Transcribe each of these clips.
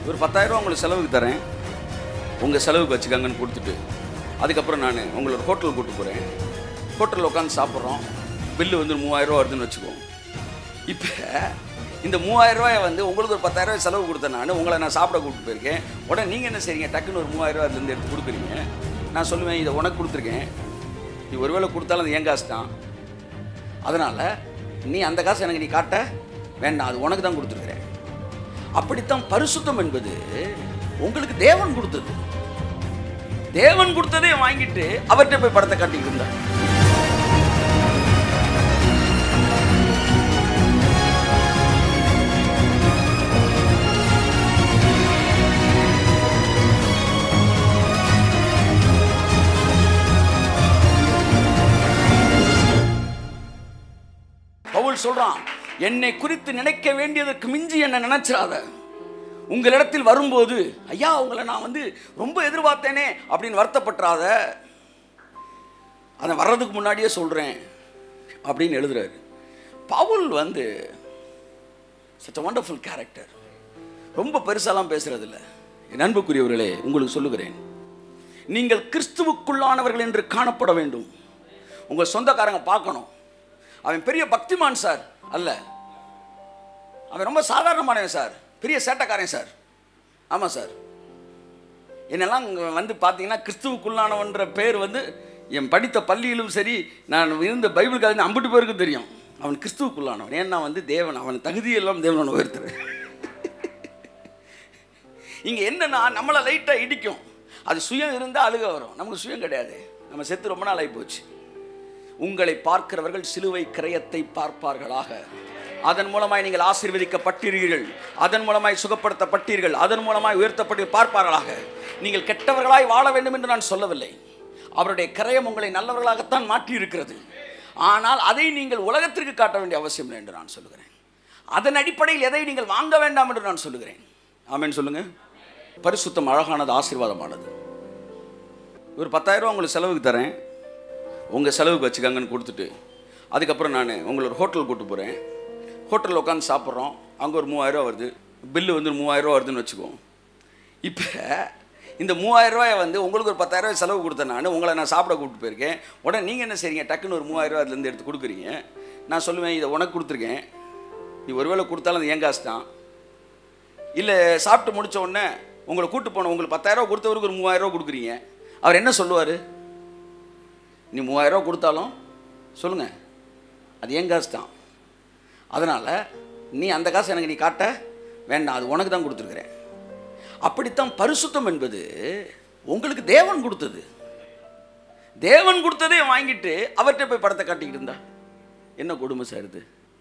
ஒரு பத்தாயிரரூவா உங்களுக்கு செலவுக்கு தரேன் உங்கள் செலவுக்கு வச்சுக்கங்கன்னு கொடுத்துட்டு அதுக்கப்புறம் நான் உங்களை ஒரு ஹோட்டல் கூட்டு போகிறேன் ஹோட்டலில் உட்காந்து சாப்பிட்றோம் பில்லு வந்து மூவாயிரரூவா வருதுன்னு வச்சுக்குவோம் இப்போ இந்த மூவாயிரம் ரூபாயை வந்து உங்களுக்கு ஒரு பத்தாயிரம் ரூபாய் செலவு கொடுத்தேன் நான் உங்களை நான் சாப்பிட கூப்பிட்டு போயிருக்கேன் உடனே நீங்கள் என்ன செய்றீங்க டக்குன்னு ஒரு மூவாயிரம் ரூபாய் அதுலேருந்து எடுத்து கொடுக்குறீங்க நான் சொல்லுவேன் இதை உனக்கு கொடுத்துருக்கேன் நீ ஒருவேளை கொடுத்தாலும் அது என் காசு தான் அதனால் நீ அந்த காசு எனக்கு நீ காட்ட வேண்டாம் அது உனக்கு தான் கொடுத்துருக்குறேன் அப்படித்தான் பரிசுத்தம் என்பது உங்களுக்கு தேவன் கொடுத்தது தேவன் கொடுத்ததே வாங்கிட்டு அவர்கிட்ட போய் படத்தை காட்டிக்கிட்டு இருந்தார் பவுல் சொல்றான் என்னை குறித்து நினைக்க வேண்டியதற்கு மிஞ்சி என்ன நினைச்சிடாத உங்களிடத்தில் வரும்போது ஐயா உங்களை நான் வந்து ரொம்ப எதிர்பார்த்தேனே அப்படின்னு வருத்தப்பட்டுறாத அதை வர்றதுக்கு முன்னாடியே சொல்கிறேன் அப்படின்னு எழுதுறாரு பவுல் வந்து சச் வண்டர்ஃபுல் கேரக்டர் ரொம்ப பெருசாலாம் பேசுறதில்ல என் அன்புக்குரியவர்களே உங்களுக்கு சொல்லுகிறேன் நீங்கள் கிறிஸ்துவுக்குள்ளானவர்கள் என்று காணப்பட வேண்டும் உங்கள் சொந்தக்காரங்க பார்க்கணும் அவன் பெரிய பக்திமான் சார் அல்ல அவன் ரொம்ப சாதாரணமானவன் சார் பெரிய சேட்டைக்காரன் சார் ஆமாம் சார் என்னெல்லாம் இங்க வந்து பார்த்தீங்கன்னா கிறிஸ்துவுக்குள்ளானவன்ற பேர் வந்து என் படித்த பள்ளியிலும் சரி நான் இருந்த பைபிள் காலேஜ் அம்பிட்டு பேருக்கும் தெரியும் அவன் கிறிஸ்துவுக்குள்ளானவன் ஏன்னா வந்து தேவன் அவன் தகுதியெல்லாம் தேவன் உயர்த்துறேன் இங்கே என்னன்னா நம்மளை லைட்டாக இடிக்கும் அது சுயம் இருந்தால் அழுக வரும் நமக்கு சுயம் கிடையாது நம்ம செத்து ரொம்ப நாள் ஆகி போச்சு உங்களை பார்க்கிறவர்கள் சிலுவை கிரயத்தை பார்ப்பார்களாக அதன் மூலமாய் நீங்கள் ஆசீர்வதிக்கப்பட்டீர்கள் அதன் மூலமாய் சுகப்படுத்தப்பட்டீர்கள் அதன் மூலமாய் உயர்த்தப்பட்டு பார்ப்பார்களாக நீங்கள் கெட்டவர்களாய் வாழ வேண்டும் என்று நான் சொல்லவில்லை அவருடைய கிரயம் உங்களை நல்லவர்களாகத்தான் மாற்றி இருக்கிறது ஆனால் அதை நீங்கள் உலகத்திற்கு காட்ட வேண்டிய அவசியம் இல்லை என்று நான் சொல்லுகிறேன் அதன் அடிப்படையில் எதை நீங்கள் வாங்க வேண்டாம் என்று நான் சொல்லுகிறேன் ஆமென் சொல்லுங்க பரிசுத்தம் அழகானது ஆசீர்வாதமானது ஒரு பத்தாயிரம் ரூபா உங்களுக்கு செலவுக்கு தரேன் உங்கள் செலவுக்கு வச்சுக்கங்கன்னு கொடுத்துட்டு அதுக்கப்புறம் நான் உங்களை ஒரு ஹோட்டல் கூட்டு போகிறேன் ஹோட்டலில் உட்காந்து சாப்பிட்றோம் அங்கே ஒரு மூவாயிரரூவா வருது பில்லு வந்து மூவாயிரரூவா வருதுன்னு வச்சுக்குவோம் இப்போ இந்த மூவாயிரம் ரூபாயை வந்து உங்களுக்கு ஒரு பத்தாயிரம் ரூபாய் செலவு கொடுத்தேன் நான் உங்களை நான் சாப்பிட கூப்பிட்டு போயிருக்கேன் உடனே நீங்கள் என்ன செய்றீங்க டக்குன்னு ஒரு மூவாயிரம் ரூபாய் அதுலேருந்து எடுத்து கொடுக்குறீங்க நான் சொல்லுவேன் இதை உனக்கு கொடுத்துருக்கேன் நீ ஒருவேளை கொடுத்தாலும் அது என் காசு தான் இல்லை சாப்பிட்டு முடிச்ச உடனே உங்களை கூட்டு போன உங்களுக்கு பத்தாயிரம் ரூபாய் கொடுத்தவருக்கு ஒரு மூவாயிரம் ரூபாய் கொடுக்குறீங்க அவர் என்ன சொல்லுவார் நீ மூவாயிரம் ரூபாய் கொடுத்தாலும் சொல்லுங்கள் அது என் காசு தான் அதனால் நீ அந்த காசு எனக்கு நீ காட்ட வேண்டாம் அது உனக்கு தான் கொடுத்துருக்குறேன் அப்படித்தான் பரிசுத்தம் என்பது உங்களுக்கு தேவன் கொடுத்தது தேவன் கொடுத்ததே வாங்கிட்டு அவர்கிட்ட போய் படத்தை காட்டிக்கிட்டு இருந்தா என்ன கொடுமை சார்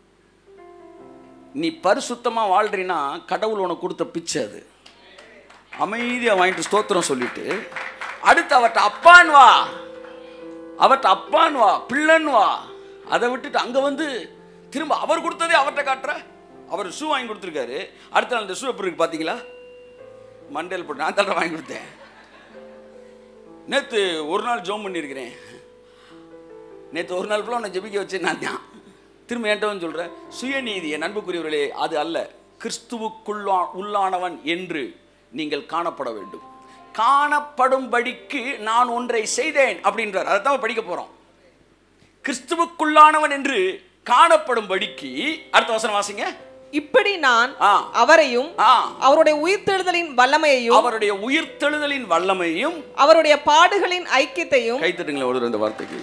நீ பரிசுத்தமாக வாழ்றீன்னா கடவுள் உனக்கு கொடுத்த பிச்சை அது அமைதியாக வாங்கிட்டு ஸ்தோத்திரம் சொல்லிட்டு அடுத்து அவர்கிட்ட அப்பான் வா அவர்கிட்ட அப்பான் வா பிள்ளன் வா அதை விட்டுட்டு அங்கே வந்து திரும்ப அவர் கொடுத்ததே அவர்கிட்ட காட்டுற அவர் ஷூ வாங்கி கொடுத்துருக்காரு அடுத்த நாள் இந்த ஷூ எப்படி இருக்கு பார்த்தீங்களா மண்டேல் போட்டு நான் தலை வாங்கி கொடுத்தேன் நேற்று ஒரு நாள் ஜோம் பண்ணியிருக்கிறேன் நேற்று ஒரு நாள் ஃபுல்லாக உன்னை ஜெபிக்க வச்சு நான் தான் திரும்ப என்கிட்ட வந்து சொல்கிறேன் சுயநீதி என் அன்புக்குரியவர்களே அது அல்ல கிறிஸ்துவுக்குள்ளா உள்ளானவன் என்று நீங்கள் காணப்பட வேண்டும் காணப்படும்படிக்கு நான் ஒன்றை செய்தேன் அப்படின்றார் அதை தான் படிக்க போகிறோம் கிறிஸ்துவுக்குள்ளானவன் என்று காணப்படும்படிக்கு அடுத்த வசனம் வாசிங்க இப்படி நான் ஆ. அவரையும் ஆ அவருடைய உயிர்த்தெழுதலின் வல்லமையையும் அவருடைய உயிர்த்தெழுதலின் வல்லமையும் அவருடைய பாடுகளின் ஐக்கியத்தையும் கைத்தட்டுங்களேன் ஒரு இந்த வார்த்தைக்கு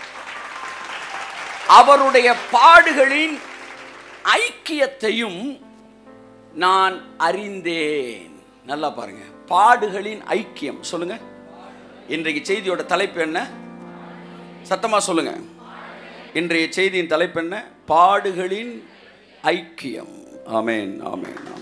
அவருடைய பாடுகளின் ஐக்கியத்தையும் நான் அறிந்தேன் நல்லா பாருங்க பாடுகளின் ஐக்கியம் சொல்லுங்க இன்றைக்கு செய்தியோட தலைப்பு என்ன சத்தமா சொல்லுங்க இன்றைய செய்தியின் தலைப்பு என்ன பாடுகளின் ஐக்கியம் ஆமென் ஆமென்